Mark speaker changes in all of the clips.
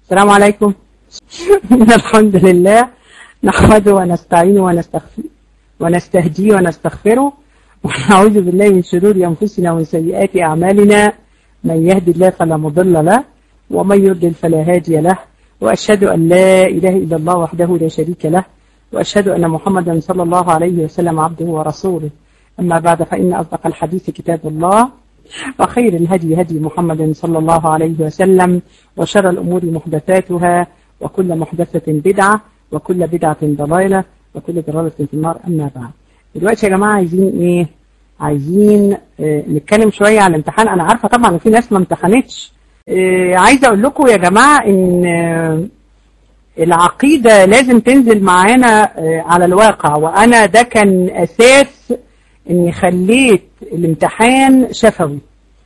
Speaker 1: السلام عليكم الحمد لله نحمده ونستعينه ونستغفره ونستهديه ونستغفره ونعوذ بالله من شرور أنفسنا ومن سيئات أعمالنا من يهدي الله فلا مضل له ومن يضلل فلا هادي له وأشهد أن لا إله إلا الله وحده لا شريك له وأشهد أن محمدا صلى الله عليه وسلم عبده ورسوله أما بعد فإن أصدق الحديث كتاب الله وخير الهدي هدي محمد صلى الله عليه وسلم وشر الأمور محدثاتها وكل محدثة بدعة وكل بدعة ضلالة وكل ضلالة في النار أما بعد دلوقتي يا جماعة عايزين إيه عايزين آه نتكلم شوية على الامتحان أنا عارفة طبعا إن في ناس ما امتحنتش آه عايزة أقول لكم يا جماعة إن آه العقيدة لازم تنزل معانا على الواقع وأنا ده كان أساس إني خليت الامتحان شفوي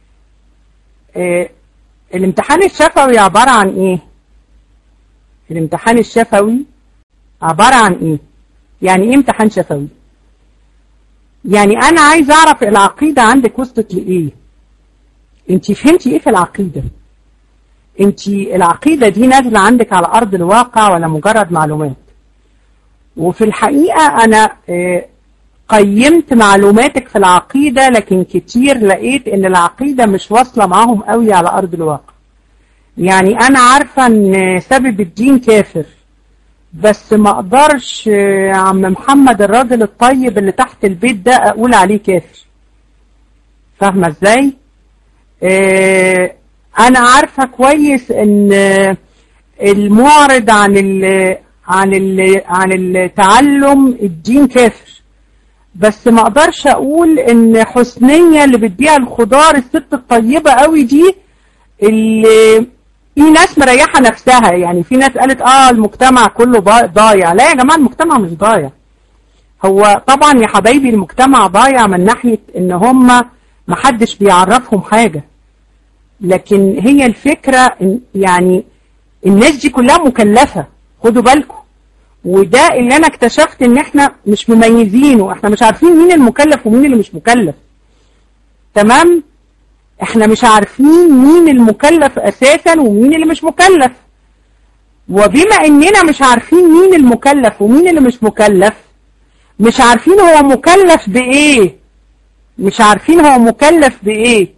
Speaker 1: الامتحان الشفوي عبارة عن إيه؟ الامتحان الشفوي عبارة عن إيه؟ يعني إيه امتحان شفوي؟ يعني أنا عايز أعرف العقيدة عندك وصلت لإيه؟ أنت فهمتي إيه في العقيدة؟ انت العقيدة دي نازلة عندك على أرض الواقع ولا مجرد معلومات وفي الحقيقة أنا قيمت معلوماتك في العقيدة لكن كتير لقيت ان العقيدة مش واصلة معاهم قوي على أرض الواقع يعني أنا عارفة ان سبب الدين كافر بس ما اقدرش عم محمد الراجل الطيب اللي تحت البيت ده اقول عليه كافر فاهمة ازاي؟ اه انا عارفة كويس ان المعرض عن ال عن ال عن التعلم الدين كافر بس ما اقدرش اقول ان حسنية اللي بتبيع الخضار الست الطيبة قوي دي اللي في ناس مريحة نفسها يعني في ناس قالت اه المجتمع كله ضايع لا يا جماعة المجتمع مش ضايع هو طبعا يا حبايبي المجتمع ضايع من ناحية ان هم محدش بيعرفهم حاجة لكن هي الفكرة يعني الناس دي كلها مكلفة خدوا بالكم وده اللي انا اكتشفت ان احنا مش مميزينه احنا مش عارفين مين المكلف ومين اللي مش مكلف تمام احنا مش عارفين مين المكلف اساسا ومين اللي مش مكلف وبما اننا مش عارفين مين المكلف ومين اللي مش مكلف مش عارفين هو مكلف بايه مش عارفين هو مكلف بايه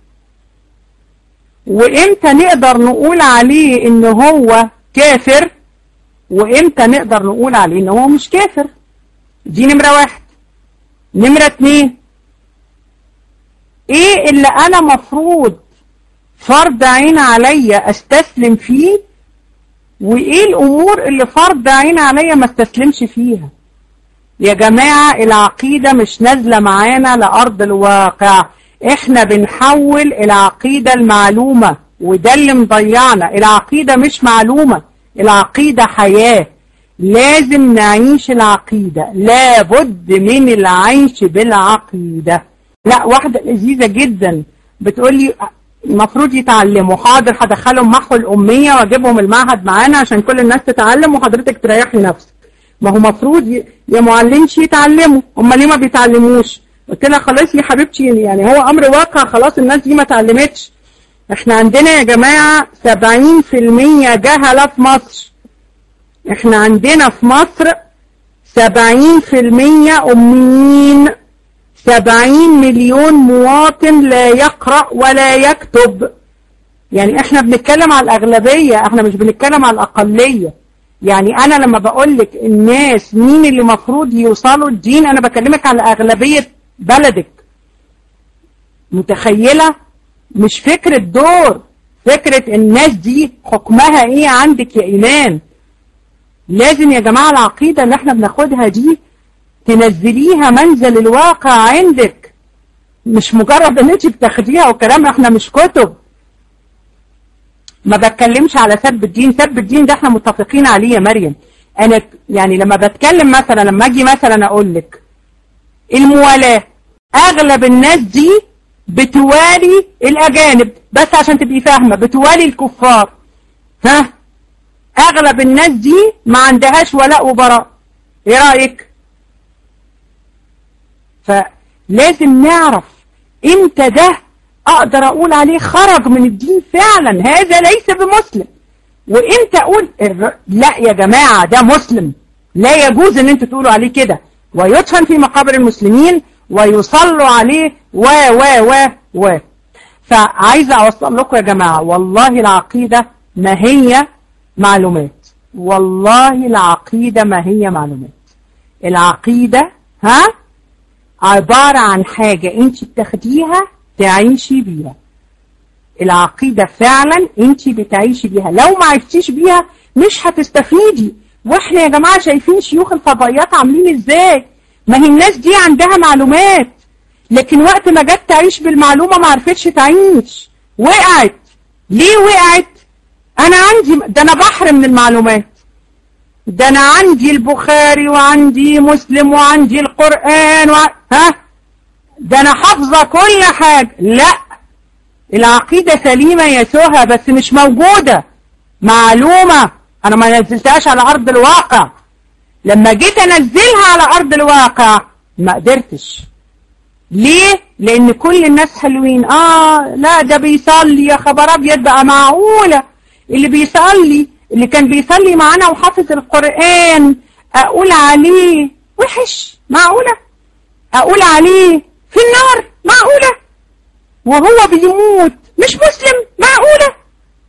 Speaker 1: وامتى نقدر نقول عليه ان هو كافر وامتى نقدر نقول عليه ان هو مش كافر دي نمرة واحد نمرة اتنين ايه اللي انا مفروض فرض عين عليا استسلم فيه وايه الامور اللي فرض عين عليا ما استسلمش فيها يا جماعة العقيدة مش نازلة معانا لأرض الواقع احنا بنحول العقيدة المعلومة وده اللي مضيعنا العقيدة مش معلومة العقيدة حياة لازم نعيش العقيدة لابد من العيش بالعقيدة لا واحدة لذيذة جدا بتقولي المفروض يتعلموا حاضر هدخلهم محو الأمية واجيبهم المعهد معانا عشان كل الناس تتعلم وحضرتك تريحي نفسك ما هو مفروض يا معلمش يتعلموا هم ليه ما بيتعلموش قلت لها خلاص يا حبيبتي يعني هو امر واقع خلاص الناس دي ما اتعلمتش احنا عندنا يا جماعة 70% جهلة في مصر احنا عندنا في مصر 70% اميين 70 مليون مواطن لا يقرأ ولا يكتب يعني احنا بنتكلم على الاغلبية احنا مش بنتكلم على الاقلية يعني انا لما بقول لك الناس مين اللي مفروض يوصلوا الدين انا بكلمك على اغلبية بلدك متخيلة مش فكرة دور فكرة الناس دي حكمها ايه عندك يا ايمان لازم يا جماعة العقيدة اللي احنا بناخدها دي تنزليها منزل الواقع عندك مش مجرد ان انت بتاخديها والكلام احنا مش كتب ما بتكلمش على سب الدين سب الدين ده احنا متفقين عليه يا مريم انا يعني لما بتكلم مثلا لما اجي مثلا اقول لك الموالاة اغلب الناس دي بتوالي الاجانب بس عشان تبقي فاهمة بتوالي الكفار ها اغلب الناس دي ما عندهاش ولاء وبراء ايه رأيك فلازم نعرف امتى ده اقدر اقول عليه خرج من الدين فعلا هذا ليس بمسلم وامتى اقول الر... لا يا جماعة ده مسلم لا يجوز ان انتوا تقولوا عليه كده ويدفن في مقابر المسلمين ويصلوا عليه و و و و فعايزة اوصل لكم يا جماعة والله العقيدة ما هي معلومات والله العقيدة ما هي معلومات العقيدة ها عبارة عن حاجة انت بتاخديها تعيشي بيها العقيدة فعلا انت بتعيشي بيها لو ما عرفتيش بيها مش هتستفيدي واحنا يا جماعة شايفين شيوخ الفضائيات عاملين ازاي ما هي الناس دي عندها معلومات لكن وقت ما جت تعيش بالمعلومة ما عرفتش تعيش وقعت ليه وقعت انا عندي ده انا بحر من المعلومات ده انا عندي البخاري وعندي مسلم وعندي القرآن و... ها ده انا حافظة كل حاجة لا العقيدة سليمة يا سهى بس مش موجودة معلومة انا ما نزلتهاش على ارض الواقع لما جيت انزلها على ارض الواقع ما قدرتش ليه لان كل الناس حلوين اه لا ده بيصلي يا خبر ابيض بقى معقولة اللي بيصلي اللي كان بيصلي معانا وحافظ القرآن اقول عليه وحش معقولة اقول عليه في النار معقولة وهو بيموت مش مسلم معقولة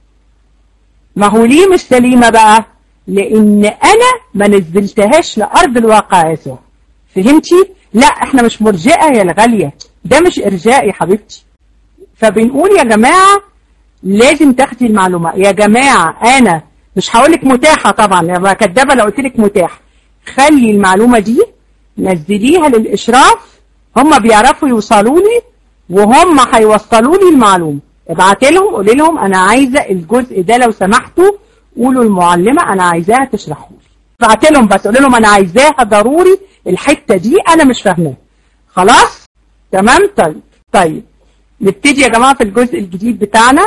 Speaker 1: ما هو ليه مش سليمة بقى لان انا ما نزلتهاش لارض الواقع يا سهى فهمتي لا احنا مش مرجئة يا الغالية ده مش ارجاء يا حبيبتي فبنقول يا جماعة لازم تاخدي المعلومة يا جماعة انا مش هقولك متاحة طبعا يا كدابة لو قلت لك متاح خلي المعلومة دي نزليها للاشراف هم بيعرفوا يوصلوا لي وهم هيوصلوا لي المعلومة ابعت لهم قولي لهم انا عايزة الجزء ده لو سمحتوا قولوا المعلمة انا عايزاها تشرحه لي ابعت لهم بس قولي لهم انا عايزاها ضروري الحتة دي انا مش فاهماها خلاص تمام طيب طيب نبتدي يا جماعة في الجزء الجديد بتاعنا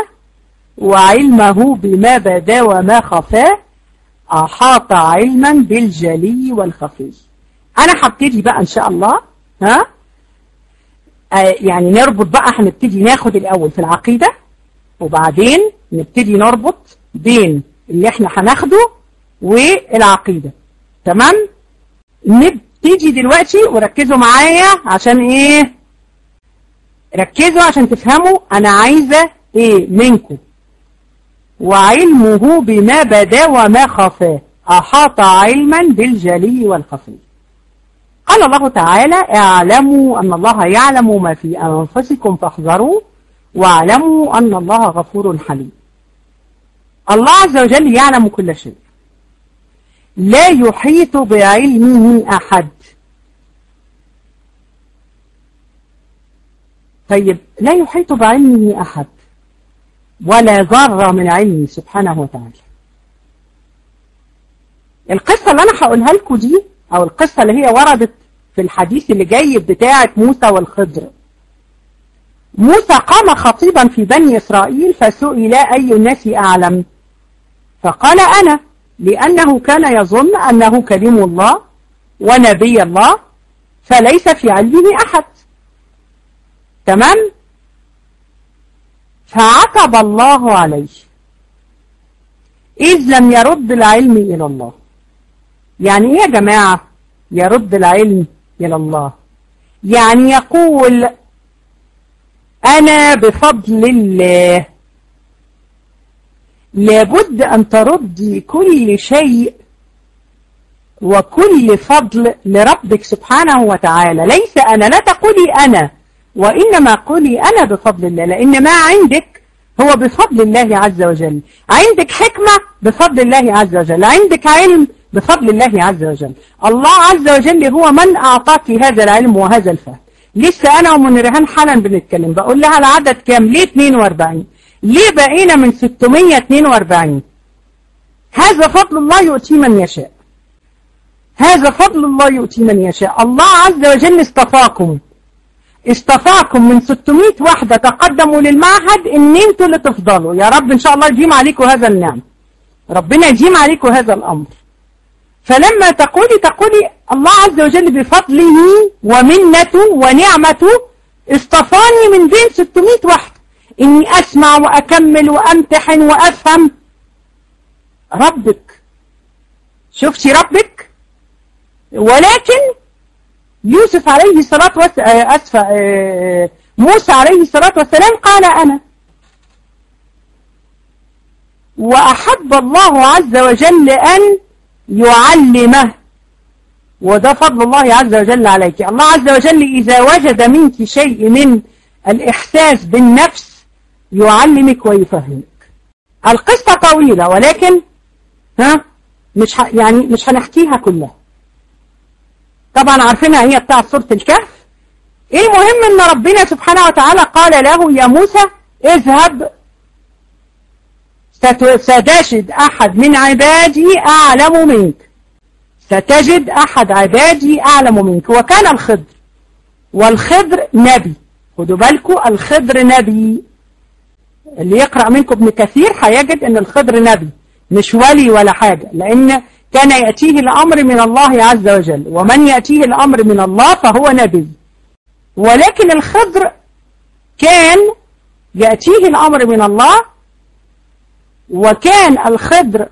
Speaker 1: وعلمه بما بدا وما خفاه أحاط علما بالجلي والخفي أنا هبتدي بقى إن شاء الله ها آه يعني نربط بقى هنبتدي ناخد الأول في العقيدة وبعدين نبتدي نربط بين اللي احنا هناخده والعقيدة تمام نبتدي دلوقتي وركزوا معايا عشان ايه ركزوا عشان تفهموا انا عايزة ايه منكم وعلمه بما بدا وما خفاه أحاط علما بالجلي والخفي قال الله تعالى اعلموا أن الله يعلم ما في أنفسكم فاحذروا واعلموا أن الله غفور حليم الله عز وجل يعلم كل شيء لا يحيط بعلمه أحد طيب لا يحيط بعلمه أحد ولا ذرة من علمه سبحانه وتعالى القصة اللي أنا هقولها لكم دي أو القصة اللي هي وردت في الحديث اللي جاي بتاعة موسى والخضر موسى قام خطيبا في بني إسرائيل فسئل أي الناس أعلم فقال أنا لأنه كان يظن أنه كلم الله ونبي الله فليس في علمه أحد تمام فعتب الله عليه إذ لم يرد العلم إلى الله يعني إيه يا جماعة يرد العلم إلى الله يعني يقول أنا بفضل الله لابد أن تردي كل شيء وكل فضل لربك سبحانه وتعالى ليس أنا لا تقولي أنا وإنما قولي أنا بفضل الله لأن ما عندك هو بفضل الله عز وجل عندك حكمة بفضل الله عز وجل عندك علم بفضل الله عز وجل الله عز وجل هو من أعطاك هذا العلم وهذا الفهم لسه أنا ومن رهان حالا بنتكلم بقول لها العدد كام ليه 42 ليه بقينا من 642 هذا فضل الله يؤتي من يشاء هذا فضل الله يؤتي من يشاء الله عز وجل اصطفاكم اصطفاكم من 600 واحدة تقدموا للمعهد ان انتوا اللي تفضلوا يا رب ان شاء الله يديم عليكم هذا النعم ربنا يديم عليكم هذا الامر فلما تقولي تقولي الله عز وجل بفضله ومنته ونعمته اصطفاني من بين 600 واحدة اني اسمع واكمل وامتحن وافهم ربك شفتي ربك ولكن يوسف عليه الصلاة والسلام أسفة موسى عليه الصلاة والسلام قال أنا وأحب الله عز وجل أن يعلمه وده فضل الله عز وجل عليك الله عز وجل إذا وجد منك شيء من الإحساس بالنفس يعلمك ويفهمك القصة طويلة ولكن ها مش ه... يعني مش هنحكيها كلها طبعا عارفينها هي بتاع سورة الكهف المهم ان ربنا سبحانه وتعالى قال له يا موسى اذهب ستجد احد من عبادي اعلم منك ستجد احد عبادي اعلم منك وكان الخضر والخضر نبي خدوا بالكم الخضر نبي اللي يقرأ منكم ابن كثير هيجد ان الخضر نبي مش ولي ولا حاجة لان كان يأتيه الأمر من الله عز وجل ومن يأتيه الأمر من الله فهو نبي ولكن الخضر كان يأتيه الأمر من الله وكان الخضر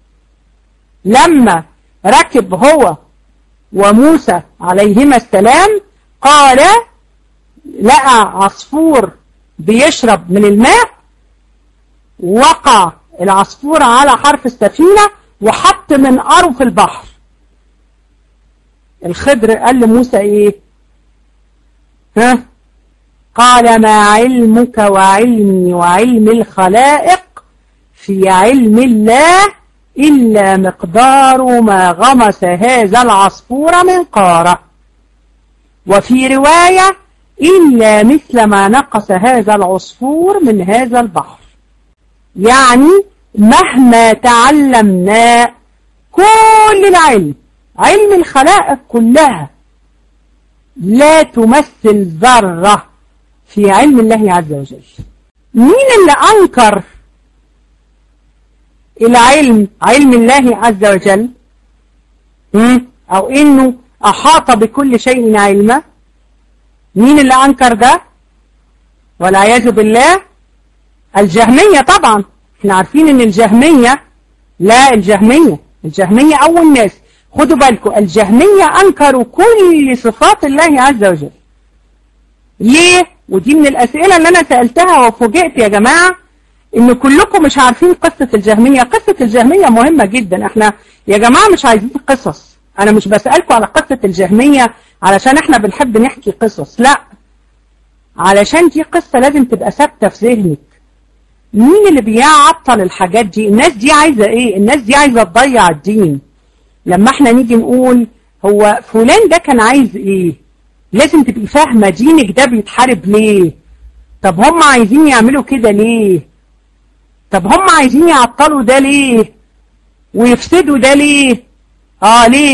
Speaker 1: لما ركب هو وموسى عليهما السلام قال لقى عصفور بيشرب من الماء وقع العصفور على حرف السفينة وحط منقره في البحر الخضر قال لموسى ايه ها قال ما علمك وعلمي وعلم الخلائق في علم الله إلا مقدار ما غمس هذا العصفور من قارة وفي رواية إلا مثل ما نقص هذا العصفور من هذا البحر يعني مهما تعلمنا كل العلم علم الخلائق كلها لا تمثل ذرة في علم الله عز وجل مين اللي أنكر العلم علم الله عز وجل أو إنه أحاط بكل شيء علما مين اللي أنكر ده والعياذ بالله الجهمية طبعا احنا عارفين ان الجهمية لا الجهمية الجهمية اول ناس خدوا بالكم الجهمية انكروا كل صفات الله عز وجل ليه ودي من الاسئلة اللي انا سألتها وفوجئت يا جماعة ان كلكم مش عارفين قصة الجهمية قصة الجهمية مهمة جدا احنا يا جماعة مش عايزين قصص انا مش بسألكم على قصة الجهمية علشان احنا بنحب نحكي قصص لا علشان دي قصة لازم تبقى ثابتة في ذهنك مين اللي بيعطل الحاجات دي الناس دي عايزة ايه الناس دي عايزة تضيع الدين لما احنا نيجي نقول هو فلان ده كان عايز ايه لازم تبقي فاهمة دينك ده بيتحارب ليه طب هم عايزين يعملوا كده ليه طب هم عايزين يعطلوا ده ليه ويفسدوا ده ليه اه ليه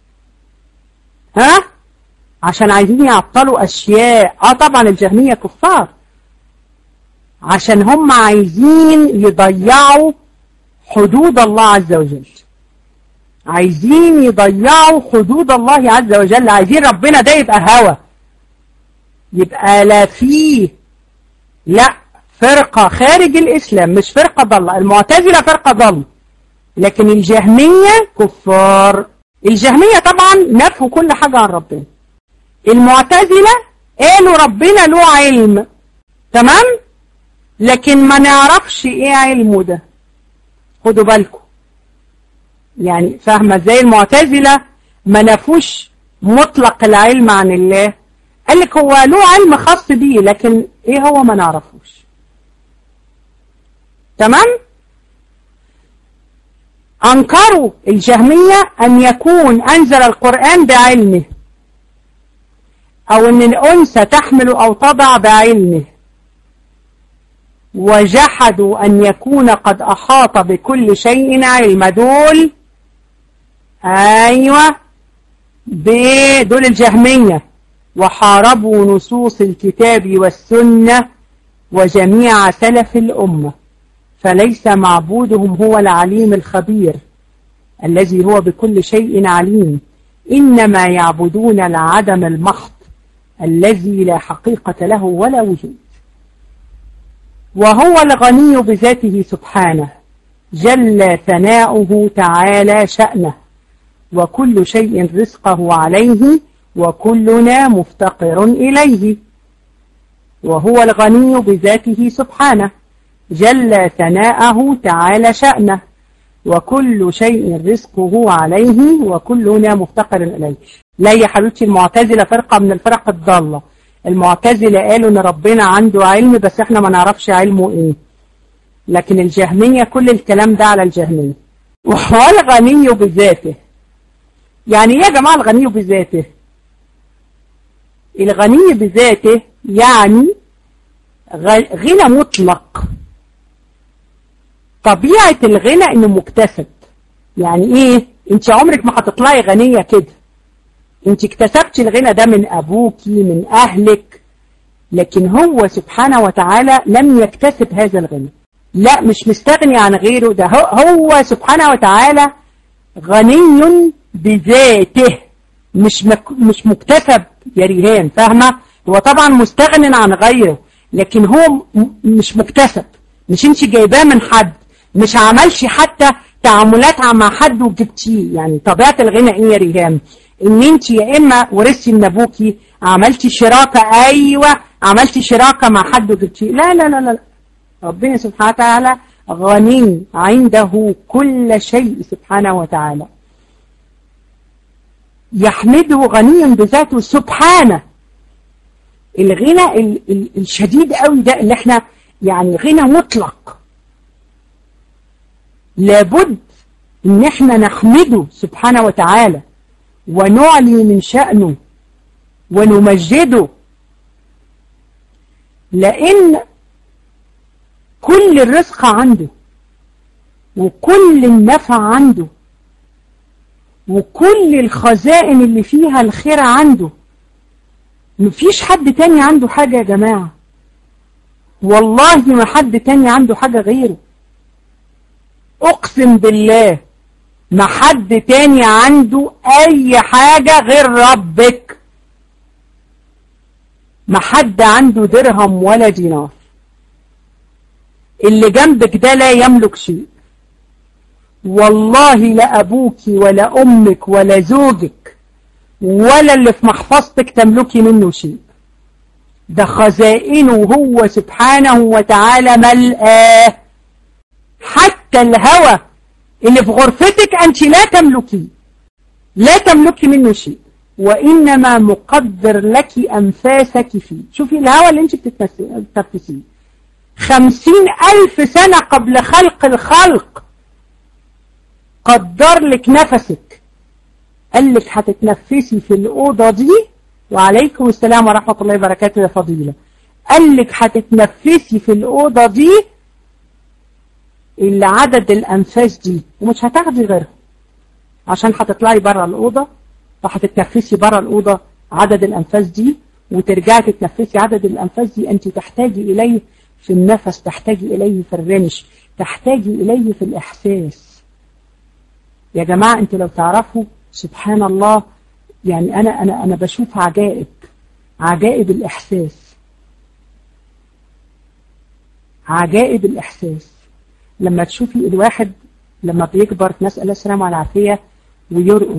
Speaker 1: ها عشان عايزين يعطلوا اشياء اه طبعا الجهمية كفار عشان هم عايزين يضيعوا حدود الله عز وجل عايزين يضيعوا حدود الله عز وجل عايزين ربنا ده يبقى هوى يبقى لا فيه لا فرقة خارج الإسلام مش فرقة ضل المعتزلة فرقة ضل لكن الجهمية كفار الجهمية طبعا نفوا كل حاجة عن ربنا المعتزلة قالوا ربنا له علم تمام لكن ما نعرفش ايه علمه ده خدوا بالكم يعني فاهمة زي المعتزلة ما نفوش مطلق العلم عن الله قال لك هو له علم خاص بيه لكن ايه هو ما نعرفوش تمام انكروا الجهمية ان يكون انزل القرآن بعلمه او ان الانثى تحمل او تضع بعلمه وجحدوا أن يكون قد أحاط بكل شيء علم دول أيوة دول الجهمية وحاربوا نصوص الكتاب والسنة وجميع سلف الأمة فليس معبودهم هو العليم الخبير الذي هو بكل شيء عليم إنما يعبدون العدم المحض الذي لا حقيقة له ولا وجود وهو الغني بذاته سبحانه جل ثناؤه تعالى شأنه وكل شيء رزقه عليه وكلنا مفتقر إليه وهو الغني بذاته سبحانه جل ثناءه تعالى شأنه وكل شيء رزقه عليه وكلنا مفتقر إليه لا يا حبيبتي المعتزلة فرقة من الفرق الضالة المعتزلة قالوا ان ربنا عنده علم بس احنا ما نعرفش علمه ايه لكن الجهمية كل الكلام ده على الجهمية وهو الغني بذاته يعني ايه يا جماعة الغني بذاته الغني بذاته يعني غنى مطلق طبيعة الغنى انه مكتسب يعني ايه انت عمرك ما هتطلعي غنية كده انت اكتسبتي الغنى ده من ابوكي من اهلك لكن هو سبحانه وتعالى لم يكتسب هذا الغنى لا مش مستغني عن غيره ده هو سبحانه وتعالى غني بذاته مش مك مش مكتسب يا ريهان فاهمة هو طبعا مستغن عن غيره لكن هو مش مكتسب مش انت جايباه من حد مش عملش حتى تعاملات مع حد وجبتيه يعني طبيعة الغنى ايه يا ريهان ان انت يا اما ورثتي من ابوكي عملتي شراكة ايوه عملتي شراكة مع حد وجبتيه لا لا لا لا ربنا سبحانه وتعالى غني عنده كل شيء سبحانه وتعالى يحمده غني بذاته سبحانه الغنى ال ال الشديد قوي ده اللي احنا يعني غنى مطلق لابد ان احنا نحمده سبحانه وتعالى ونعلي من شأنه ونمجده لأن كل الرزق عنده وكل النفع عنده وكل الخزائن اللي فيها الخير عنده مفيش حد تاني عنده حاجة يا جماعة والله ما حد تاني عنده حاجة غيره اقسم بالله ما حد تاني عنده اي حاجة غير ربك ما حد عنده درهم ولا دينار اللي جنبك ده لا يملك شيء والله لا أبوك ولا أمك ولا زوجك ولا اللي في محفظتك تملكي منه شيء ده خزائنه هو سبحانه وتعالى ملآه حتى الهوى اللي في غرفتك أنت لا تملكي لا تملكي منه شيء وإنما مقدر لك أنفاسك فيه شوفي الهوى اللي أنت بتتنفسيه خمسين ألف سنة قبل خلق الخلق قدر لك نفسك قال لك هتتنفسي في الأوضة دي وعليكم السلام ورحمة الله وبركاته يا فضيلة قال لك هتتنفسي في الأوضة دي اللي عدد الأنفاس دي ومش هتاخدي غيرها عشان هتطلعي بره الأوضة وهتتنفسي بره الأوضة عدد الأنفاس دي وترجعي تتنفسي عدد الأنفاس دي أنت تحتاجي إليه في النفس تحتاجي إليه في الرمش تحتاجي إليه في الإحساس يا جماعة أنت لو تعرفوا سبحان الله يعني أنا أنا أنا بشوف عجائب عجائب الإحساس عجائب الإحساس لما تشوفي الواحد لما بيكبر نسأل الله السلامة والعافية ويرقد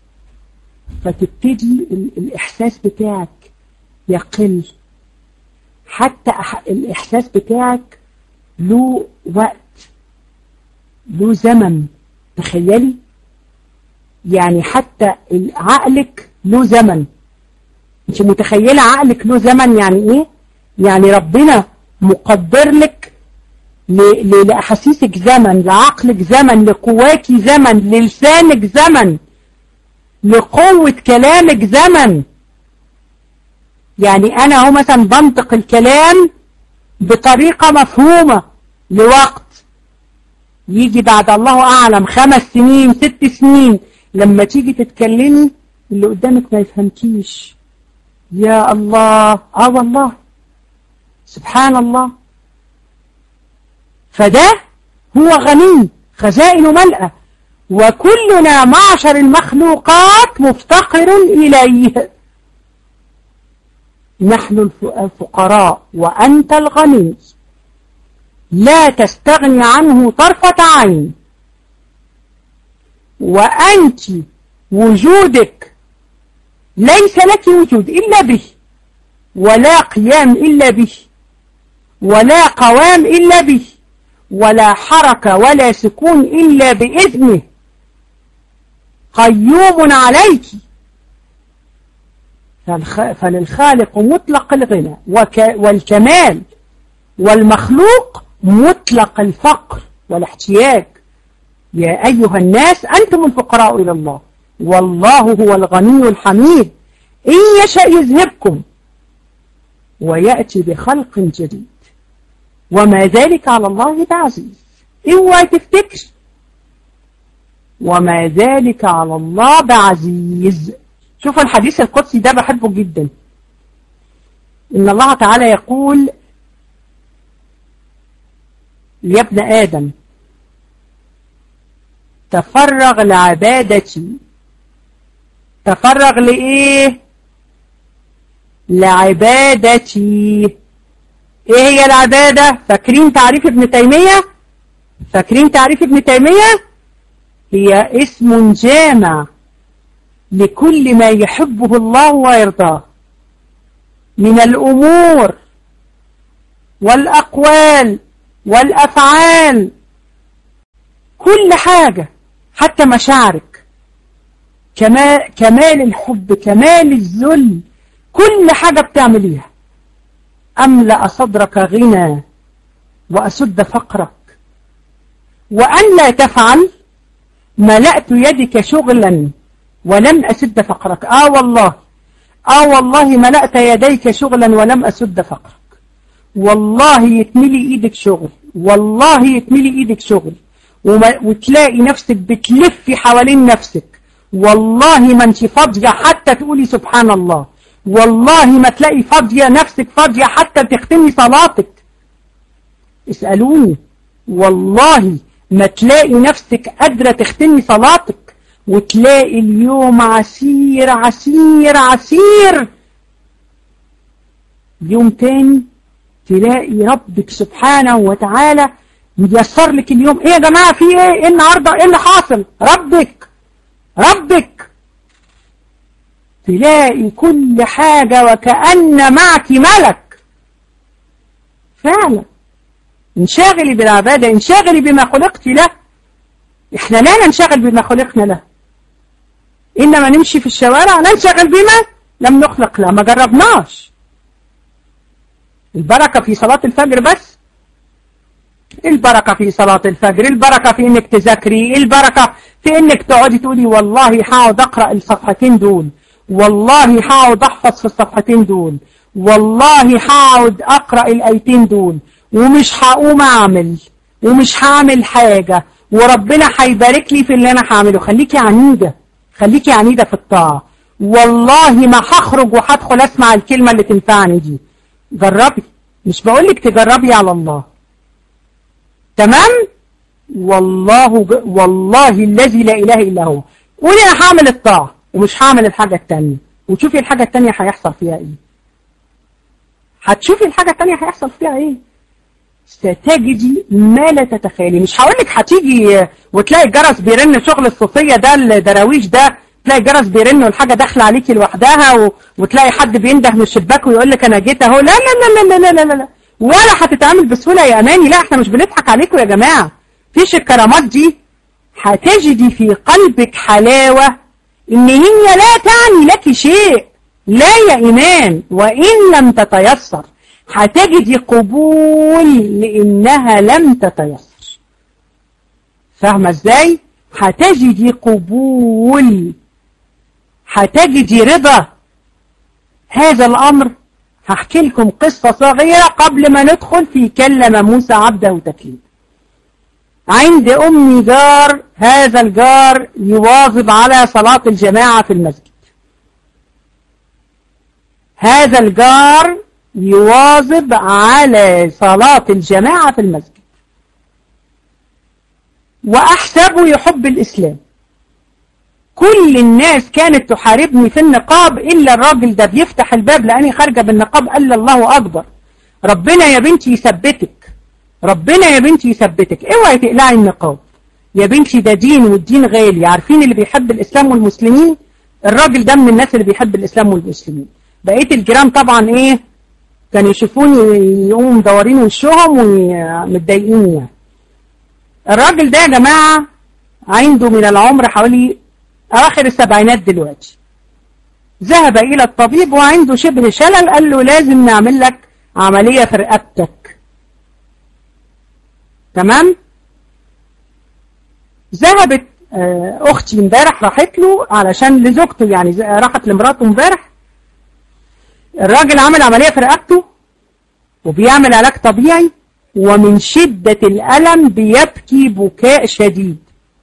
Speaker 1: فتبتدي الإحساس بتاعك يقل حتى الإحساس بتاعك له وقت له زمن تخيلي يعني حتى عقلك له زمن انت متخيلة عقلك له زمن يعني ايه يعني ربنا مقدر لك لأحاسيسك زمن لعقلك زمن لقواك زمن للسانك زمن لقوة كلامك زمن يعني أنا هو مثلا بنطق الكلام بطريقة مفهومة لوقت يجي بعد الله أعلم خمس سنين ست سنين لما تيجي تتكلمي اللي قدامك ما يفهمكيش يا الله آه والله سبحان الله فده هو غني خزائن ملأة وكلنا معشر المخلوقات مفتقر إليه نحن الفقراء وأنت الغني لا تستغني عنه طرفة عين وأنت وجودك ليس لك وجود إلا به ولا قيام إلا به ولا قوام إلا به ولا حركة ولا سكون إلا بإذنه قيوم عليك فللخالق مطلق الغنى والكمال والمخلوق مطلق الفقر والاحتياج يا أيها الناس أنتم الفقراء إلى الله والله هو الغني الحميد إن يشأ يذهبكم ويأتي بخلق جديد وما ذلك على الله بعزيز اوعى تفتكر وما ذلك على الله بعزيز شوف الحديث القدسي ده بحبه جدا إن الله تعالى يقول يا ابن آدم تفرغ لعبادتي تفرغ لإيه لعبادتي إيه هي العبادة فاكرين تعريف ابن تيمية فاكرين تعريف ابن تيمية هي اسم جامع لكل ما يحبه الله ويرضاه من الأمور والأقوال والأفعال كل حاجة حتى مشاعرك كمال, كمال الحب كمال الذل كل حاجة بتعمليها أملأ صدرك غنى وأسد فقرك وأن لا تفعل ملأت يدك شغلا ولم أسد فقرك آه والله آه والله ملأت يديك شغلا ولم أسد فقرك والله يتملي إيدك شغل والله يتملي إيدك شغل وتلاقي نفسك بتلفي حوالين نفسك والله ما انت فاضية حتى تقولي سبحان الله والله ما تلاقي فاضية نفسك فاضية حتى تختمي صلاتك اسألوني والله ما تلاقي نفسك قادرة تختمي صلاتك وتلاقي اليوم عسير عسير عسير يوم تاني تلاقي ربك سبحانه وتعالى ميسر لك اليوم ايه يا جماعة في ايه ايه النهاردة ايه اللي حاصل ربك ربك تلاقي كل حاجة وكأن معك ملك فعلا انشغلي بالعبادة انشغلي بما خلقت له احنا لا ننشغل بما خلقنا له إنما نمشي في الشوارع ننشغل بما لم نخلق له ما جربناش البركة في صلاة الفجر بس البركة في صلاة الفجر البركة في انك تذاكري البركة في انك تقعدي تقولي والله هقعد اقرأ الصفحتين دول والله هقعد احفظ في الصفحتين دول والله هقعد اقرأ الايتين دول ومش هقوم اعمل ومش هعمل حاجة وربنا هيبارك لي في اللي انا هعمله خليكي عنيدة خليكي عنيدة في الطاعة والله ما هخرج وهدخل اسمع الكلمة اللي تنفعني دي جربي مش بقولك تجربي على الله تمام والله ج... والله الذي لا إله إلا هو قولي أنا هعمل الطاعة ومش هعمل الحاجة التانية وتشوفي الحاجة التانية هيحصل فيها إيه هتشوفي الحاجة التانية هيحصل فيها إيه ستجدي ما لا تتخيلي مش هقولك هتيجي وتلاقي الجرس بيرن شغل الصوفية ده الدراويش ده تلاقي الجرس بيرن والحاجة داخلة عليكي لوحدها و... وتلاقي حد بينده من الشباك ويقول لك انا جيت اهو لا لا لا لا لا لا لا, لا. ولا هتتعامل بسهولة يا اماني لا احنا مش بنضحك عليكم يا جماعة فيش الكرامات دي هتجدي في قلبك حلاوة ان هي لا تعني لك شيء لا يا ايمان وان لم تتيسر هتجدي قبول لانها لم تتيسر فاهمة ازاي هتجدي قبول هتجدي رضا هذا الأمر هحكي لكم قصة صغيرة قبل ما ندخل في كلم موسى عبده تكليم عند أمي جار هذا الجار يواظب على صلاة الجماعة في المسجد هذا الجار يواظب على صلاة الجماعة في المسجد وأحسبه يحب الإسلام كل الناس كانت تحاربني في النقاب إلا الراجل ده بيفتح الباب لأني خارجة بالنقاب قال الله أكبر ربنا يا بنتي يثبتك ربنا يا بنتي يثبتك اوعي تقلعي النقاب يا بنتي ده دين والدين غالي عارفين اللي بيحب الإسلام والمسلمين الراجل ده من الناس اللي بيحب الإسلام والمسلمين بقية الجيران طبعا ايه كانوا يشوفوني يقوموا مدورين وشهم ومتضايقين يعني الراجل ده يا جماعة عنده من العمر حوالي أواخر السبعينات دلوقتي ذهب إلى الطبيب وعنده شبه شلل قال له لازم نعمل لك عملية في رقبتك تمام ذهبت أختي امبارح راحت له علشان لزوجته يعني راحت لمراته امبارح الراجل عمل عملية في رقبته وبيعمل علاج طبيعي ومن شدة الألم بيبكي بكاء شديد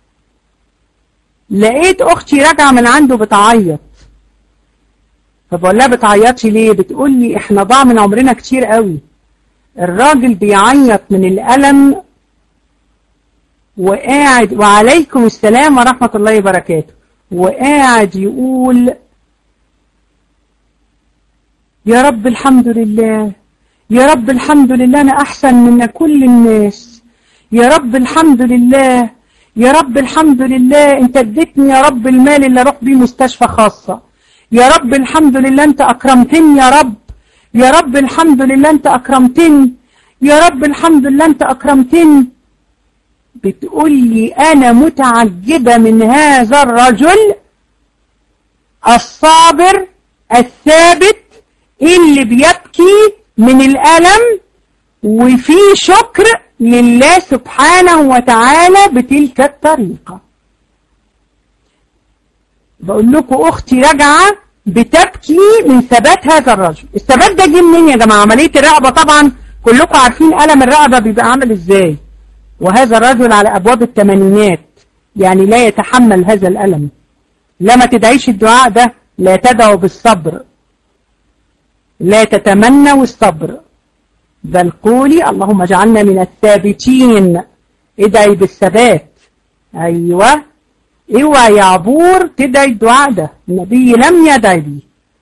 Speaker 1: لقيت أختي راجعة من عنده بتعيط فبقول لها بتعيطي ليه بتقول لي احنا ضاع من عمرنا كتير قوي الراجل بيعيط من الألم وقاعد وعليكم السلام ورحمة الله وبركاته وقاعد يقول يا رب الحمد لله يا رب الحمد لله أنا أحسن من كل الناس يا رب الحمد لله يا رب الحمد لله انت اديتني يا رب المال اللي اروح بيه مستشفى خاصة يا رب الحمد لله انت اكرمتني يا رب يا رب الحمد لله انت اكرمتني يا رب الحمد لله انت اكرمتني بتقول لي انا متعجبة من هذا الرجل الصابر الثابت اللي بيبكي من الألم وفي شكر لله سبحانه وتعالى بتلك الطريقة بقول لكم أختي راجعة بتبكي من ثبات هذا الرجل الثبات ده جه منين يا جماعة عملية الرقبة طبعا كلكم عارفين ألم الرقبة بيبقى عامل ازاي وهذا الرجل على أبواب الثمانينات يعني لا يتحمل هذا الألم لما تدعيش الدعاء ده لا تدعو بالصبر لا تتمنوا الصبر بل قولي اللهم اجعلنا من الثابتين ادعي بالثبات ايوه اوعى يا عبور تدعي الدعاء ده النبي لم يدعي به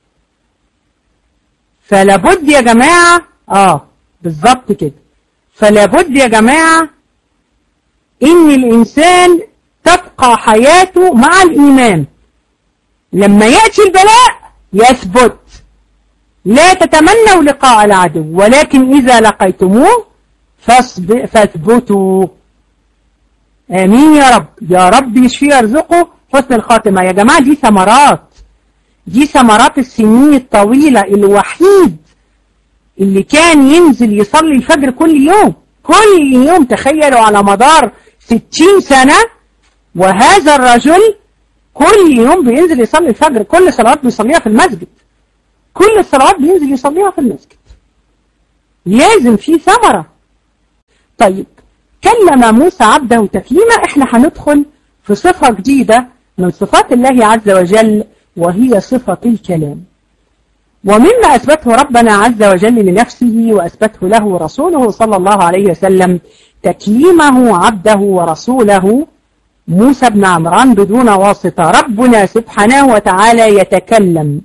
Speaker 1: فلا بد يا جماعه اه بالظبط كده فلا بد يا جماعه ان الانسان تبقى حياته مع الايمان لما ياتي البلاء يثبت لا تتمنوا لقاء العدو ولكن إذا لقيتموه فاثبتوا آمين يا رب يا رب يشفي يرزقه حسن الخاتمة يا جماعة دي ثمرات دي ثمرات السنين الطويلة الوحيد اللي كان ينزل يصلي الفجر كل يوم كل يوم تخيلوا على مدار ستين سنة وهذا الرجل كل يوم بينزل يصلي الفجر كل صلوات بيصليها في المسجد كل الصلوات بينزل يصليها في المسجد لازم في ثمرة طيب كلم موسى عبده تكليما احنا هندخل في صفة جديدة من صفات الله عز وجل وهي صفة الكلام ومما أثبته ربنا عز وجل لنفسه وأثبته له رسوله صلى الله عليه وسلم تكليمه عبده ورسوله موسى بن عمران بدون واسطة ربنا سبحانه وتعالى يتكلم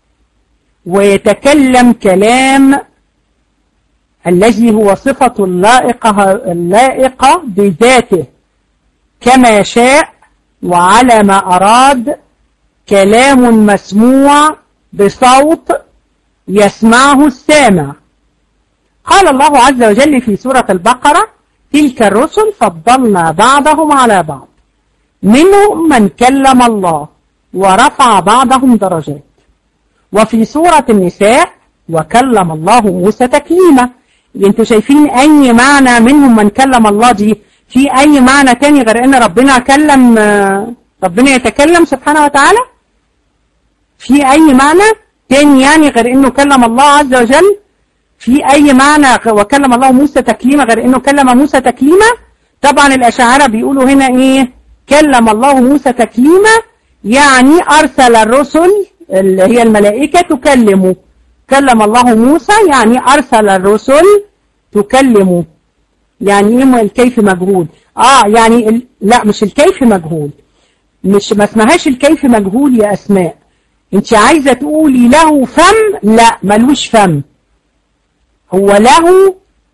Speaker 1: ويتكلم كلام الذي هو صفة اللائقة, اللائقة بذاته كما شاء وعلى ما أراد كلام مسموع بصوت يسمعه السامع قال الله عز وجل في سورة البقرة تلك الرسل فضلنا بعضهم على بعض منهم من كلم الله ورفع بعضهم درجات وفي سورة النساء وكلم الله موسى تكليما انتوا شايفين اي معنى منهم من كلم الله دي في اي معنى تاني غير ان ربنا كلم ربنا يتكلم سبحانه وتعالى في اي معنى تاني يعني غير انه كلم الله عز وجل في اي معنى وكلم الله موسى تكليما غير انه كلم موسى تكليما طبعا الاشاعره بيقولوا هنا ايه كلم الله موسى تكليما يعني ارسل الرسل اللي هي الملائكة تكلمه كلم الله موسى يعني أرسل الرسل تكلمه يعني ايه الكيف مجهول اه يعني ال... لا مش الكيف مجهول مش ما اسمهاش الكيف مجهول يا اسماء انت عايزة تقولي له فم لا ملوش فم هو له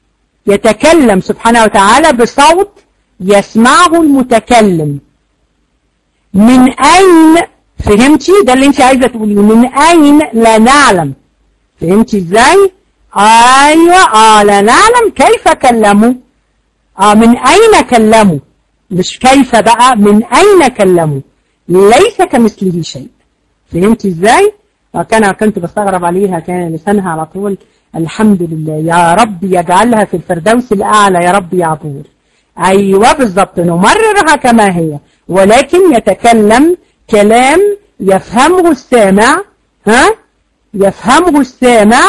Speaker 1: يتكلم سبحانه وتعالى بصوت يسمعه المتكلم من أين فهمتي ده اللي انت عايزة تقوليه من أين لا نعلم فهمتي ازاي أيوة آه لا نعلم كيف كلموا آه من أين كلموا مش كيف بقى من أين كلموا ليس كمثله شيء فهمتي ازاي كان كنت بستغرب عليها كان لسانها على طول الحمد لله يا رب يجعلها في الفردوس الأعلى يا رب يا عبور أيوة بالضبط نمررها كما هي ولكن يتكلم كلام يفهمه السامع ها يفهمه السامع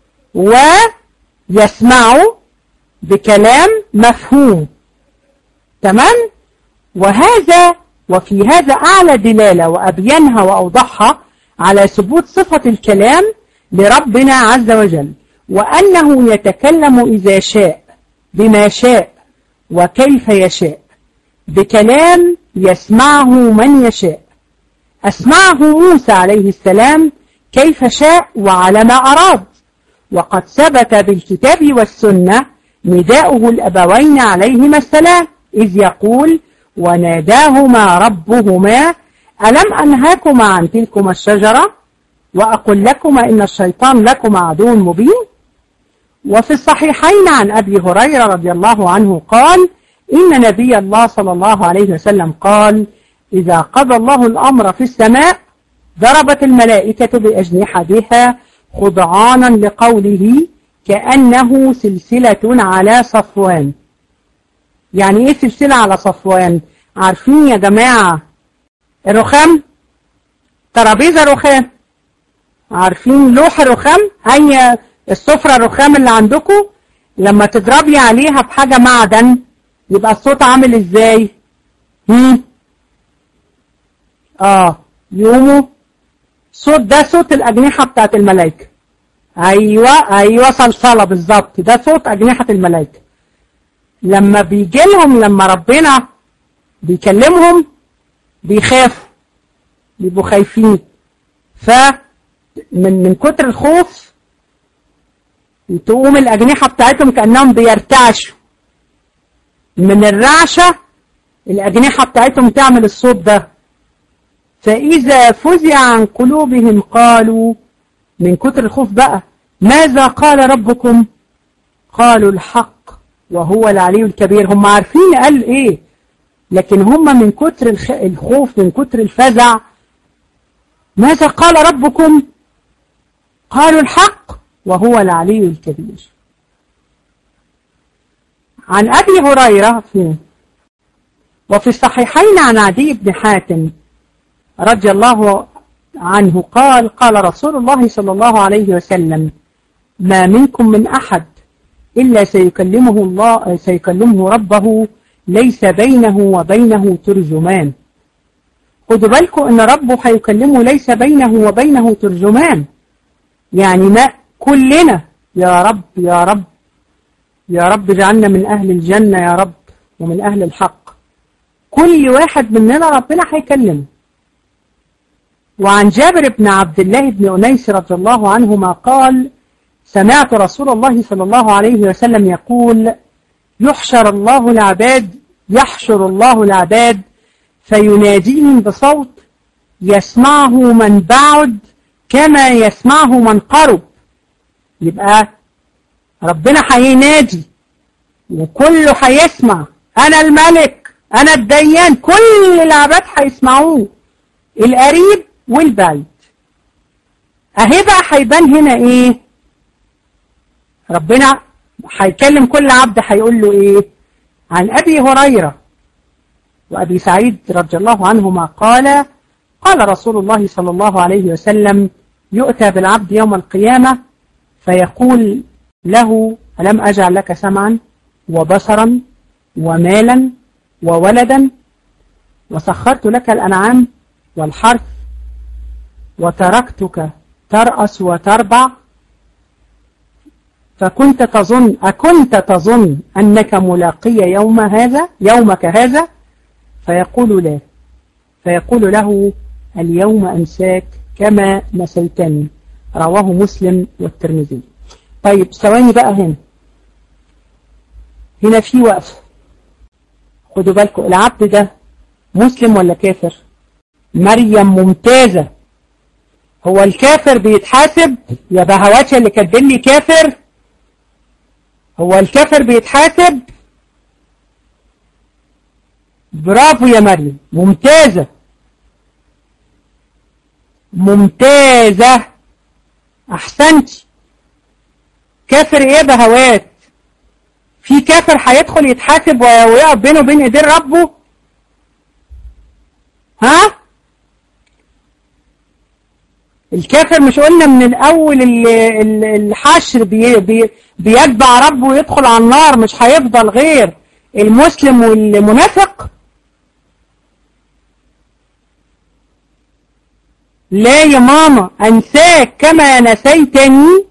Speaker 1: ويسمعه بكلام مفهوم تمام وهذا وفي هذا أعلى دلالة وأبينها وأوضحها على ثبوت صفة الكلام لربنا عز وجل وأنه يتكلم إذا شاء بما شاء وكيف يشاء بكلام يسمعه من يشاء أسمعه موسى عليه السلام كيف شاء وعلى ما أراد وقد ثبت بالكتاب والسنة نداؤه الأبوين عليهما السلام إذ يقول وناداهما ربهما ألم أنهاكما عن تلكما الشجرة وأقول لكما إن الشيطان لكما عدو مبين وفي الصحيحين عن أبي هريرة رضي الله عنه قال إن نبي الله صلى الله عليه وسلم قال إذا قضى الله الأمر في السماء ضربت الملائكة بأجنحتها خضعانا لقوله كأنه سلسلة على صفوان يعني ايه سلسلة على صفوان عارفين يا جماعة الرخام ترابيزة رخام عارفين لوح رخام هي السفرة الرخام اللي عندكم لما تضربي عليها بحاجة معدن يبقى الصوت عامل ازاي هم اه يقوموا صوت ده صوت الأجنحة بتاعت الملائكة أيوة أيوة صلصلة بالظبط ده صوت أجنحة الملائكة لما بيجي لهم لما ربنا بيكلمهم بيخافوا بيبقوا خايفين ف من من كتر الخوف تقوم الأجنحة بتاعتهم كأنهم بيرتعشوا من الرعشة الأجنحة بتاعتهم تعمل الصوت ده فإذا فزع عن قلوبهم قالوا من كتر الخوف بقى ماذا قال ربكم قالوا الحق وهو العلي الكبير هم عارفين قال ايه لكن هم من كتر الخوف من كتر الفزع ماذا قال ربكم قالوا الحق وهو العلي الكبير عن أبي هريرة في وفي الصحيحين عن عدي بن حاتم رضي الله عنه قال قال رسول الله صلى الله عليه وسلم ما منكم من أحد إلا سيكلمه الله سيكلمه ربه ليس بينه وبينه ترجمان خدوا بالكم ان ربه هيكلمه ليس بينه وبينه ترجمان يعني ما كلنا يا رب يا رب يا رب اجعلنا من أهل الجنة يا رب ومن أهل الحق كل واحد مننا ربنا هيكلمه وعن جابر بن عبد الله بن أنيس رضي الله عنهما قال سمعت رسول الله صلى الله عليه وسلم يقول يحشر الله العباد يحشر الله العباد فيناديهم بصوت يسمعه من بعد كما يسمعه من قرب يبقى ربنا هينادي وكله هيسمع أنا الملك أنا الديان كل العباد هيسمعوه القريب والبعيد اهي بقى هيبان هنا ايه ربنا هيكلم كل عبد هيقول له ايه عن ابي هريره وابي سعيد رضي الله عنهما قال قال رسول الله صلى الله عليه وسلم يؤتى بالعبد يوم القيامة فيقول له ألم أجعل لك سمعا وبصرا ومالا وولدا وسخرت لك الأنعام والحرث وتركتك ترأس وتربع فكنت تظن أكنت تظن أنك ملاقي يوم هذا يومك هذا فيقول لا فيقول له اليوم أنساك كما نسيتني رواه مسلم والترمذي طيب ثواني بقى هنا هنا في وقف خدوا بالكم العبد ده مسلم ولا كافر مريم ممتازة هو الكافر بيتحاسب يا بهواتي اللي كاتبين لي كافر هو الكافر بيتحاسب برافو يا مريم ممتازة ممتازة احسنتي كافر ايه بهوات في كافر هيدخل يتحاسب ويقف بينه وبين ايدين ربه ها الكافر مش قلنا من الاول الحشر بي بي بيتبع ربه ويدخل على النار مش هيفضل غير المسلم والمنافق لا يا ماما أنساك كما نسيتني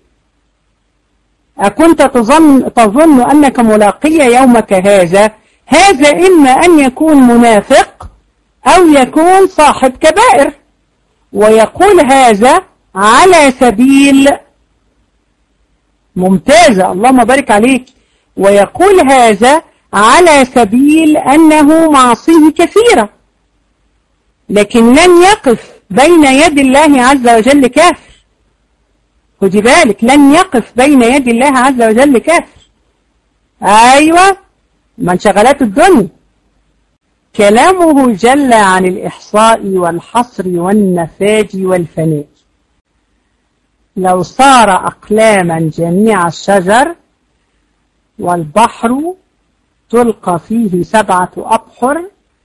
Speaker 1: أكنت تظن, تظن أنك ملاقي يومك هذا هذا إما أن يكون منافق أو يكون صاحب كبائر ويقول هذا على سبيل ممتازة اللهم بارك عليك ويقول هذا على سبيل أنه معصيه كثيرة لكن لن يقف بين يد الله عز وجل كافر خدي بالك لن يقف بين يد الله عز وجل كافر أيوة من شغلات الدنيا كلامه جل عن الإحصاء والحصر والنفاج والفناء لو صار أقلاما جميع الشجر والبحر تلقى فيه سبعة أبحر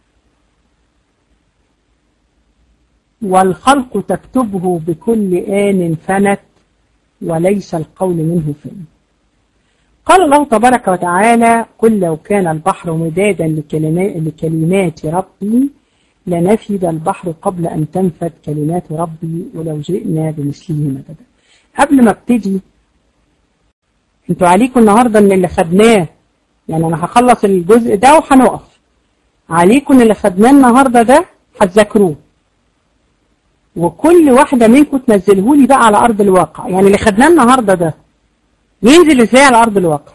Speaker 1: والخلق تكتبه بكل آن فنت وليس القول منه فن قال الله تبارك وتعالى قل لو كان البحر مدادا لكلمات ربي لنفد البحر قبل أن تنفد كلمات ربي ولو جئنا بمثله مددا قبل ما ابتدي انتوا عليكم النهاردة ان اللي خدناه يعني انا هخلص الجزء ده وهنقف عليكم اللي خدناه النهاردة ده هتذاكروه وكل واحدة منكم تنزله لي بقى على أرض الواقع يعني اللي خدناه النهاردة ده ينزل ازاي على أرض الواقع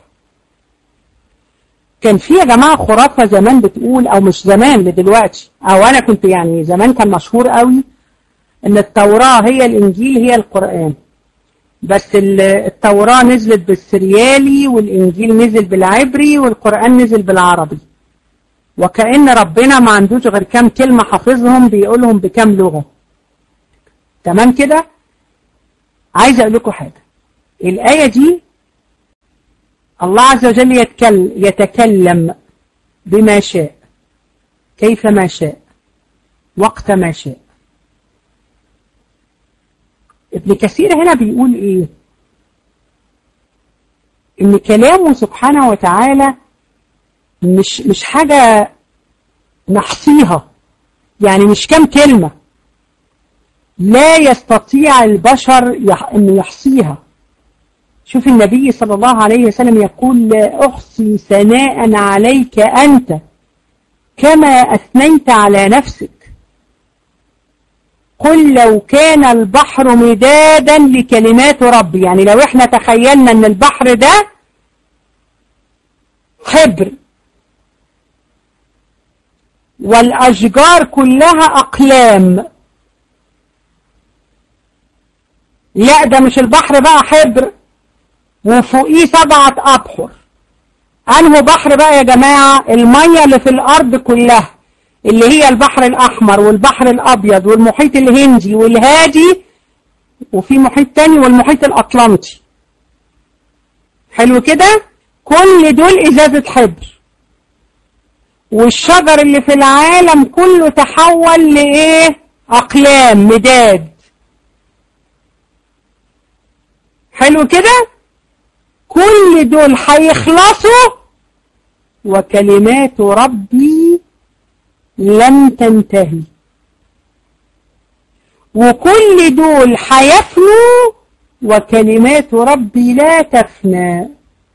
Speaker 1: كان في يا جماعة خرافة زمان بتقول أو مش زمان لدلوقتي أو أنا كنت يعني زمان كان مشهور قوي إن التوراة هي الإنجيل هي القرآن بس التوراة نزلت بالسريالي والإنجيل نزل بالعبري والقرآن نزل بالعربي وكأن ربنا ما عندوش غير كام كلمة حافظهم بيقولهم بكام لغة تمام كده عايز اقول لكم حاجة الآية دي الله عز وجل يتكلم, يتكلم بما شاء كيف ما شاء وقت ما شاء ابن كثير هنا بيقول ايه ان كلامه سبحانه وتعالى مش مش حاجة نحصيها يعني مش كام كلمة لا يستطيع البشر أن يحصيها شوف النبي صلى الله عليه وسلم يقول لا أحصي ثناء عليك أنت كما أثنيت على نفسك قل لو كان البحر مدادا لكلمات ربي يعني لو احنا تخيلنا ان البحر ده حبر والأشجار كلها أقلام لا ده مش البحر بقى حبر وفوقيه سبعة أبحر أنه بحر بقى يا جماعة المية اللي في الأرض كلها اللي هي البحر الأحمر والبحر الأبيض والمحيط الهندي والهادي وفي محيط تاني والمحيط الأطلنطي حلو كده كل دول إزازة حبر والشجر اللي في العالم كله تحول لإيه أقلام مداد حلو كده كل دول هيخلصوا وكلمات ربي لم تنتهي وكل دول هيفنوا وكلمات ربي لا تفنى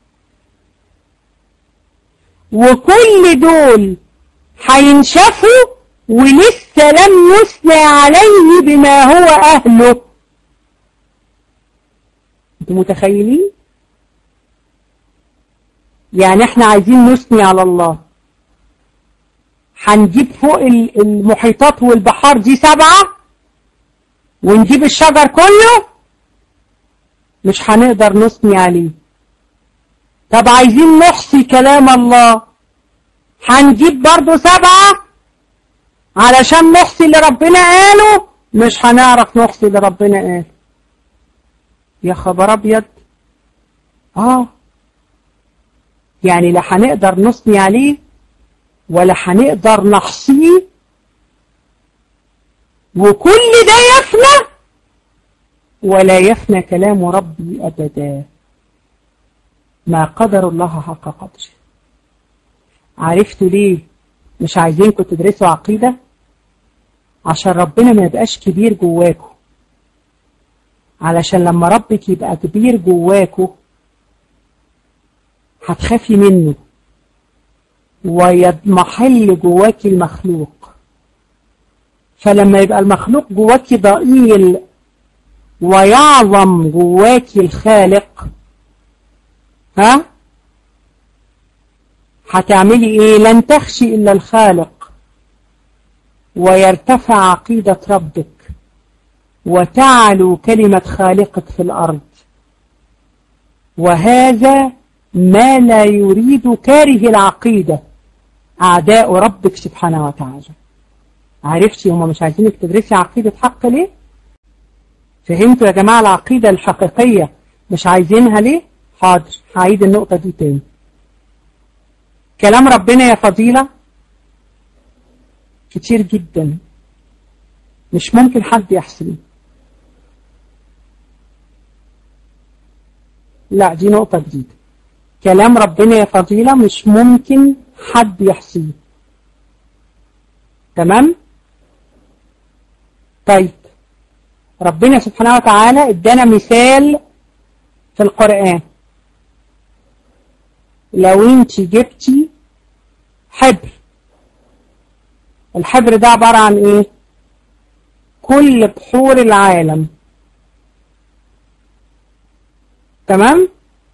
Speaker 1: وكل دول هينشفوا ولسه لم يثنى عليه بما هو أهله انتوا متخيلين يعني احنا عايزين نثني على الله هنجيب فوق المحيطات والبحار دي سبعة ونجيب الشجر كله مش هنقدر نثني عليه طب عايزين نحصي كلام الله هنجيب برضو سبعة علشان نحصي اللي ربنا قاله مش هنعرف نحصي اللي ربنا قاله يا خبر ابيض اه يعني لا هنقدر نثني عليه ولا هنقدر نحصيه وكل ده يفنى ولا يفنى كلام ربي أبدا ما قدر الله حق قدره عرفتوا ليه مش عايزينكم تدرسوا عقيدة عشان ربنا ما يبقاش كبير جواكم علشان لما ربك يبقى كبير جواكم هتخافي منه ويضمحل جواكي المخلوق فلما يبقى المخلوق جواكي ضئيل ويعظم جواكي الخالق ها هتعملي ايه لن تخشي الا الخالق ويرتفع عقيدة ربك وتعلو كلمة خالقك في الأرض وهذا ما لا يريد كاره العقيدة أعداء ربك سبحانه وتعالى عرفتي هما مش عايزينك تدرسي عقيدة حق ليه فهمتوا يا جماعة العقيدة الحقيقية مش عايزينها ليه حاضر هعيد النقطة دي تاني كلام ربنا يا فضيلة كتير جدا مش ممكن حد يحسبه لا دي نقطة جديدة كلام ربنا يا فضيلة مش ممكن حد يحصيه تمام طيب ربنا سبحانه وتعالى ادانا مثال في القرآن لو انت جبتي حبر الحبر ده عبارة عن ايه كل بحور العالم تمام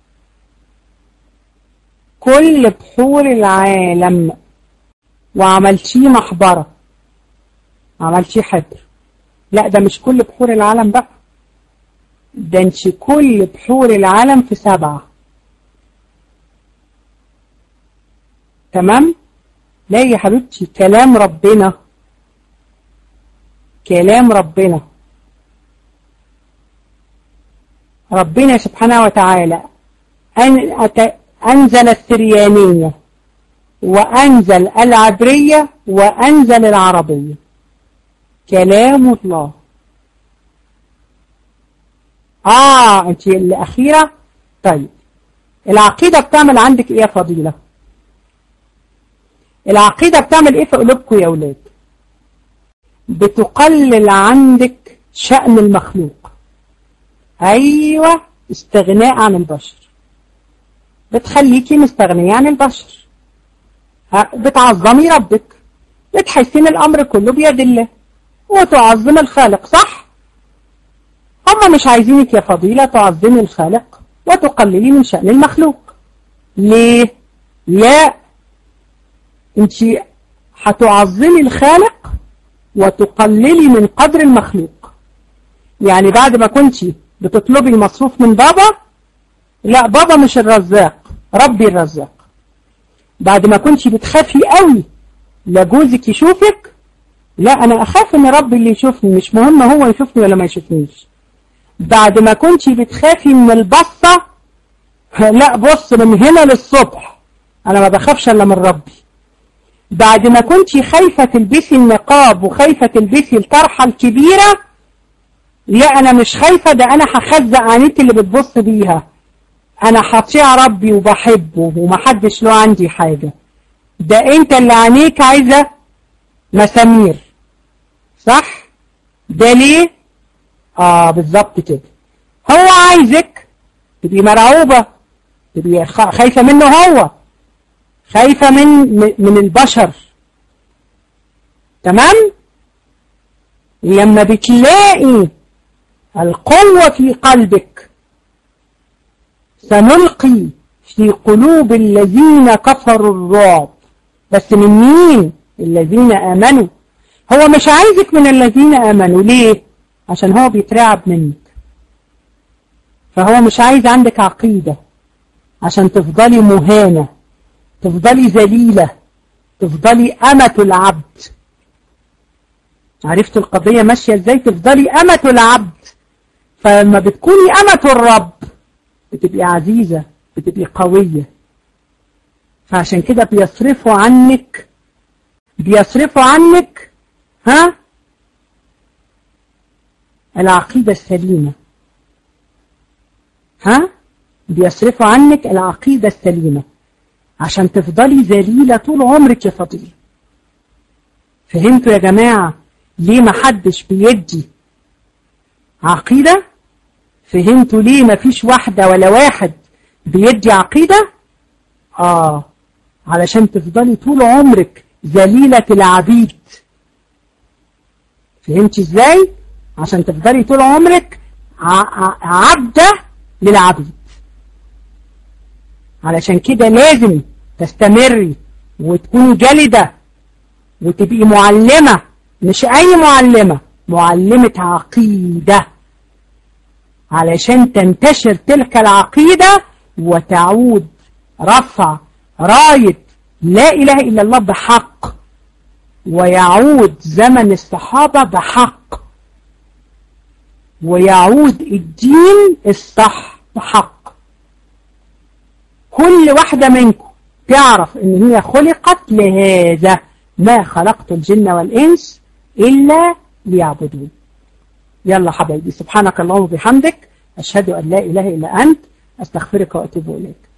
Speaker 1: كل بحور العالم وعملتيه محبرة عملتيه حبر لا ده مش كل بحور العالم بقى ده انت كل بحور العالم في سبعة تمام لا يا حبيبتي كلام ربنا كلام ربنا ربنا سبحانه وتعالى أن أت... أنزل السريانية وأنزل العبرية وأنزل العربية كلام الله آه أنت الأخيرة طيب العقيدة بتعمل عندك إيه يا فضيلة العقيدة بتعمل إيه في قلوبكم يا أولاد بتقلل عندك شأن المخلوق أيوة استغناء عن البشر بتخليكي مستغنية عن البشر بتعظمي ربك بتحسين الأمر كله بيد الله وتعظم الخالق صح هم مش عايزينك يا فضيلة تعظمي الخالق وتقللي من شأن المخلوق ليه لا انت هتعظمي الخالق وتقللي من قدر المخلوق يعني بعد ما كنت بتطلبي المصروف من بابا لا بابا مش الرزاق ربي الرزاق بعد ما كنت بتخافي قوي لا جوزك يشوفك لا انا اخاف ان ربي اللي يشوفني مش مهم هو يشوفني ولا ما يشوفنيش بعد ما كنت بتخافي من البصة لا بص من هنا للصبح انا ما بخافش الا من ربي بعد ما كنت خايفة تلبسي النقاب وخايفة تلبسي الطرحة الكبيرة لا انا مش خايفة ده انا هخزق عينيك اللي بتبص بيها انا هطيع ربي وبحبه ومحدش له عندي حاجة ده انت اللي عينيك عايزة مسامير صح ده ليه اه بالظبط كده هو عايزك تبقي مرعوبة تبقي خايفة منه هو خايفة من من البشر تمام لما بتلاقي القوة في قلبك سنلقي في قلوب الذين كفروا الرعب بس من مين الذين آمنوا هو مش عايزك من الذين آمنوا ليه عشان هو بيترعب منك فهو مش عايز عندك عقيدة عشان تفضلي مهانة تفضلي ذليلة تفضلي أمة العبد عرفت القضية ماشية ازاي تفضلي أمة العبد فلما بتكوني أمة الرب بتبقي عزيزة بتبقي قوية فعشان كده بيصرفوا عنك بيصرفوا عنك ها العقيدة السليمة ها بيصرفوا عنك العقيدة السليمة عشان تفضلي ذليلة طول عمرك يا فضيلة فهمتوا يا جماعة ليه ما حدش بيدي عقيدة فهمتوا ليه ما فيش واحدة ولا واحد بيدي عقيدة آه علشان تفضلي طول عمرك ذليلة العبيد فهمتي ازاي عشان تفضلي طول عمرك عبدة للعبيد علشان كده لازم تستمري وتكوني جلدة وتبقي معلمة مش أي معلمة معلمة عقيدة علشان تنتشر تلك العقيدة وتعود رفع راية لا إله إلا الله بحق ويعود زمن الصحابة بحق ويعود الدين الصح بحق كل واحدة منكم تعرف ان هي خلقت لهذا ما خلقت الجن والإنس إلا ليعبدون يلا حبايبي سبحانك اللهم وبحمدك أشهد أن لا إله إلا أنت أستغفرك وأتوب إليك